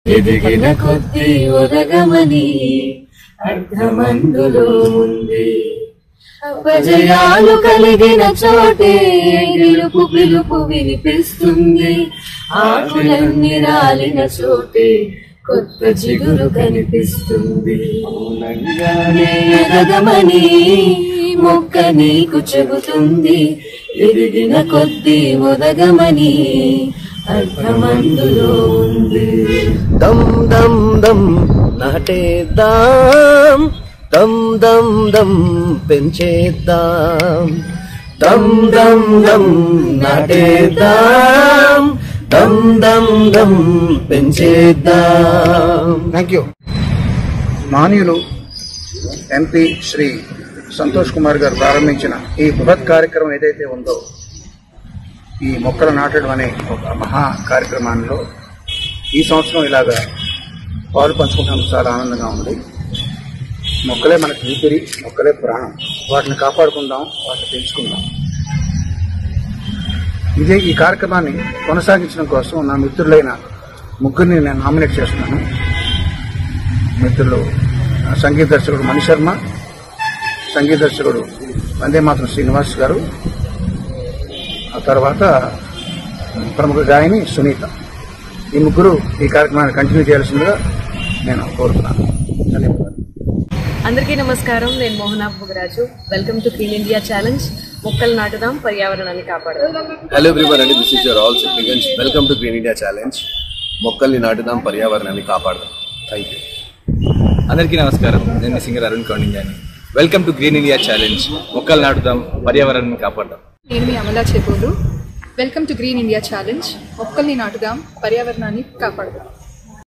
ఎదిగిన కొద్ది ఒదగమని అర్థమందులో ఉంది అపజయాలు కలిగిన చోటే గెలుపు పిలుపు వినిపిస్తుంది ఆకులన్నీ రాలిన చోటే కొత్త చిగురు కనిపిస్తుంది మౌనంగానే ఎదగమని మొక్క నీకు చెబుతుంది ఎదిగిన కొద్ది ఒదగమని అర్థమందులో ఉంది దమ్ దమ్ దమ్ నాటేద్దాం దమ్ దమ్ దమ్ పెంచేద్దాం దమ్ దమ్ దమ్ నాటేద్దాం దమ్ దమ్ దమ్ పెంచేద్దాం థ్యాంక్ యూ మాన్యులు ఎంపీ శ్రీ సంతోష్ కుమార్ గారు ప్రారంభించిన ఈ బృహత్ కార్యక్రమం ఏదైతే ఉందో ఈ మొక్కలు నాటడం అనే ఒక మహా కార్యక్రమాల్లో ఈ సంవత్సరం ఇలాగా పాలు పంచుకుంటాం చాలా ఆనందంగా ఉంది మొక్కలే మనకి ఊపిరి మొక్కలే ప్రాణం వాటిని కాపాడుకుందాం వాటిని పెంచుకుందాం ఇదే ఈ కార్యక్రమాన్ని కొనసాగించడం కోసం నా మిత్రులైన ముగ్గురిని నేను నామినేట్ చేస్తున్నాను మిత్రులు ఆ, సంగీత దర్శకుడు మణి శర్మ సంగీత దర్శకుడు వందే మాత్రం శ్రీనివాస్ గారు ఆ తర్వాత ప్రముఖ గాయని సునీత ఈ ముగ్గురు ఈ కార్యక్రమాన్ని కంటిన్యూ చేయాల్సిందిగా నేను కోరుతున్నాను ధన్యవాదాలు అందరికీ నమస్కారం నేను Mohana Bhogaraju welcome to clean India challenge మొక్కలు నాటుదాం పర్యావరణాన్ని కాపాడదాం హలో ఎవ్రీవన్ అండి this is your all significance welcome to green India challenge మొక్కల్ని నాటుదాం పర్యావరణాన్ని కాపాడదాం థ్యాంక్ యూ అందరికీ నమస్కారం నేను మీ సింగర్ అరుణ్ కౌండింజాని welcome to green India challenge మొక్కలు నాటుదాం పర్యావరణాన్ని కాపాడదాం నేను మీ Amala Chebolu welcome to green India challenge మొక్కల్ని నాటుదాం పర్యావరణాన్ని కాపాడుదాం